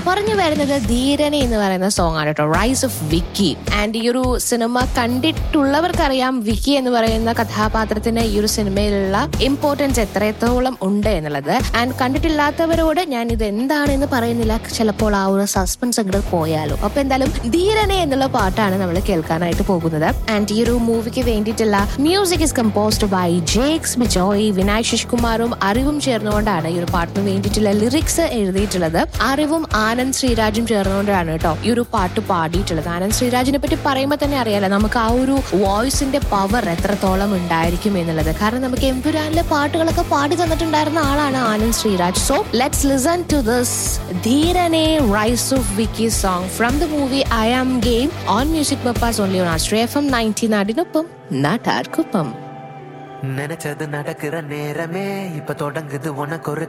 പറഞ്ഞു വരുന്നത് ധീരനെ എന്ന് പറയുന്ന സോങ് ആണ് കേട്ടോ റൈസ് ഓഫ് വിക്കി ആൻഡ് ഈ ഒരു സിനിമ കണ്ടിട്ടുള്ളവർക്കറിയാം വിക്കി എന്ന് പറയുന്ന കഥാപാത്രത്തിന് ഈ ഒരു സിനിമയിലുള്ള ഇമ്പോർട്ടൻസ് എത്രത്തോളം ഉണ്ട് എന്നുള്ളത് ആൻഡ് കണ്ടിട്ടില്ലാത്തവരോട് ഞാൻ ഇത് എന്താണെന്ന് പറയുന്നില്ല ചിലപ്പോൾ ആ ഒരു സസ്പെൻസ് അങ്ങോട്ട് പോയാലോ അപ്പൊ എന്തായാലും ധീരനെ എന്നുള്ള പാട്ടാണ് നമ്മൾ കേൾക്കാനായിട്ട് പോകുന്നത് ആൻഡ് ഈ ഒരു മൂവിക്ക് വേണ്ടിയിട്ടുള്ള music is composed by Jakes Bejoy Vinayak ശശികുമാറും അറിവും ചേർന്നുകൊണ്ടാണ് ഈ ഒരു പാട്ടിന് വേണ്ടിയിട്ടുള്ള ലിറിക്സ് എഴുതിയിട്ടുള്ളത് അറിവും ആനന്ദ് ശ്രീരാജും ചേർന്നുകൊണ്ടാണ് കേട്ടോ ഈ ഒരു പാട്ട് പാടിയിട്ടുള്ളത് ആനന്ദ് ശ്രീരാജിനെ പറ്റി പറയുമ്പോൾ തന്നെ അറിയാലോ നമുക്ക് ആ ഒരു വോയിസിന്റെ പവർ എത്രത്തോളം ഉണ്ടായിരിക്കും എന്നുള്ളത് കാരണം നമുക്ക് എംപുരാനിലെ പാട്ടുകളൊക്കെ പാടി തന്നിട്ടുണ്ടായിരുന്ന ആളാണ് Anand Sreeraj so let's listen to this ധീരനെ rise of Vicky song from the movie I am game on music papas only on astra F M ninety നാടിനൊപ്പം നാട്ടാർക്കൊപ്പം நினைச்சது நடக்கிற நேரமே இப்ப தொடங்குது உனக்கு ஒரு